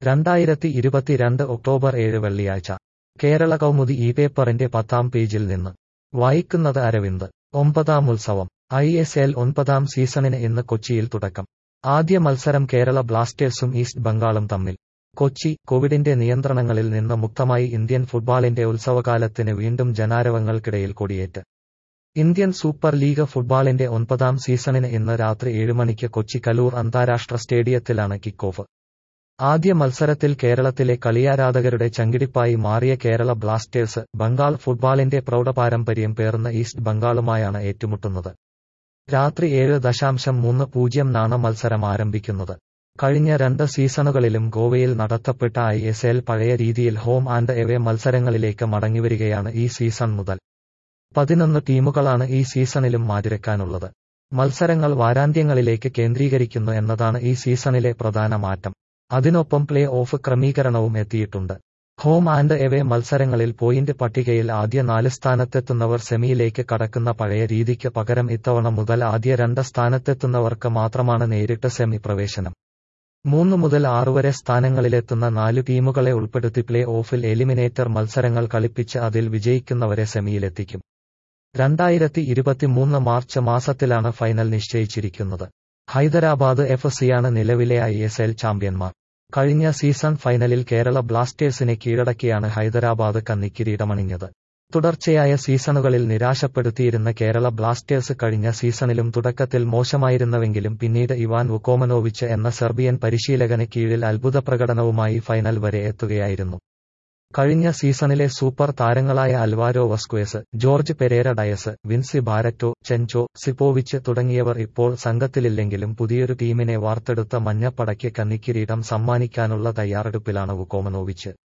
രണ്ടായിരത്തി ഇരുപത്തിരണ്ട് ഒക്ടോബർ ഏഴ് വെള്ളിയാഴ്ച കേരള കൗമുദി ഈ പേപ്പറിന്റെ പത്താം പേജിൽ നിന്ന് വായിക്കുന്നത് അരവിന്ദ് ഒമ്പതാം ഉത്സവം ഐ എസ് എൽ ഒൻപതാം സീസണിന് ഇന്ന് കൊച്ചിയിൽ തുടക്കം ആദ്യ മത്സരം കേരള ബ്ലാസ്റ്റേഴ്സും ഈസ്റ്റ് ബംഗാളും തമ്മിൽ കൊച്ചി കോവിഡിന്റെ നിയന്ത്രണങ്ങളിൽ നിന്ന് മുക്തമായി ഇന്ത്യൻ ഫുട്ബോളിന്റെ ഉത്സവകാലത്തിന് വീണ്ടും ജനാരവങ്ങൾക്കിടയിൽ കൊടിയേറ്റ് ഇന്ത്യൻ സൂപ്പർ ലീഗ് ഫുട്ബോളിന്റെ ഒൻപതാം സീസണിന് ഇന്ന് രാത്രി ഏഴ് മണിക്ക് കൊച്ചി കലൂർ അന്താരാഷ്ട്ര സ്റ്റേഡിയത്തിലാണ് കിക്ക് ഓഫ് ആദ്യ മത്സരത്തിൽ കേരളത്തിലെ കളിയാരാധകരുടെ ചങ്കിടിപ്പായി മാറിയ കേരള ബ്ലാസ്റ്റേഴ്സ് ബംഗാൾ ഫുട്ബോളിന്റെ പ്രൗഢപാരമ്പര്യം പേർന്ന ഈസ്റ്റ് ബംഗാളുമായാണ് ഏറ്റുമുട്ടുന്നത് രാത്രി ഏഴ് ദശാംശം മൂന്ന് പൂജ്യം നാണ് മത്സരം ആരംഭിക്കുന്നത് കഴിഞ്ഞ രണ്ട് സീസണുകളിലും ഗോവയിൽ നടത്തപ്പെട്ട ഐ എസ് എൽ പഴയ രീതിയിൽ ഹോം ആൻഡ് എവേ മത്സരങ്ങളിലേക്ക് മടങ്ങിവരികയാണ് ഈ സീസൺ മുതൽ പതിനൊന്ന് ടീമുകളാണ് ഈ സീസണിലും മാതിരക്കാനുള്ളത് മത്സരങ്ങൾ വാരാന്ത്യങ്ങളിലേക്ക് കേന്ദ്രീകരിക്കുന്നു എന്നതാണ് ഈ സീസണിലെ പ്രധാന മാറ്റം അതിനൊപ്പം പ്ലേ ഓഫ് ക്രമീകരണവും എത്തിയിട്ടുണ്ട് ഹോം ആൻഡ് എവേ മത്സരങ്ങളിൽ പോയിന്റ് പട്ടികയിൽ ആദ്യ നാല് സ്ഥാനത്തെത്തുന്നവർ സെമിയിലേക്ക് കടക്കുന്ന പഴയ രീതിക്ക് പകരം ഇത്തവണ മുതൽ ആദ്യ രണ്ട് സ്ഥാനത്തെത്തുന്നവർക്ക് മാത്രമാണ് നേരിട്ട് സെമി പ്രവേശനം മൂന്ന് മുതൽ ആറ് വരെ സ്ഥാനങ്ങളിലെത്തുന്ന നാല് ടീമുകളെ ഉൾപ്പെടുത്തി പ്ലേ ഓഫിൽ എലിമിനേറ്റർ മത്സരങ്ങൾ കളിപ്പിച്ച് അതിൽ വിജയിക്കുന്നവരെ സെമിയിലെത്തിക്കും രണ്ടായിരത്തി ഇരുപത്തിമൂന്ന് മാർച്ച് മാസത്തിലാണ് ഫൈനൽ നിശ്ചയിച്ചിരിക്കുന്നത് ഹൈദരാബാദ് എഫ് സിയാണ് നിലവിലെ ഐ എസ് എൽ ചാമ്പ്യന്മാർ കഴിഞ്ഞ സീസൺ ഫൈനലിൽ കേരള ബ്ലാസ്റ്റേഴ്സിനെ കീഴടക്കിയാണ് ഹൈദരാബാദ് കന്നിക്കിരീടമണിഞ്ഞത് തുടർച്ചയായ സീസണുകളിൽ നിരാശപ്പെടുത്തിയിരുന്ന കേരള ബ്ലാസ്റ്റേഴ്സ് കഴിഞ്ഞ സീസണിലും തുടക്കത്തിൽ മോശമായിരുന്നുവെങ്കിലും പിന്നീട് ഇവാൻ വുക്കോമനോവിച്ച് എന്ന സെർബിയൻ പരിശീലകന് കീഴിൽ അത്ഭുത പ്രകടനവുമായി ഫൈനൽ വരെ എത്തുകയായിരുന്നു കഴിഞ്ഞ സീസണിലെ സൂപ്പർ താരങ്ങളായ Alvaro Vazquez Jorge Pereyra Diaz Vincy Barretto Chencho Sipovic തുടങ്ങിയവർ ഇപ്പോൾ സംഘത്തിലില്ലെങ്കിലും പുതിയൊരു ടീമിനെ വാർത്തെടുത്ത മഞ്ഞപ്പടയ്ക്ക് കന്നിക്കിരീടം സമ്മാനിക്കാനുള്ള തയ്യാറെടുപ്പിലാണ് വുക്കോമനോവിച്ച്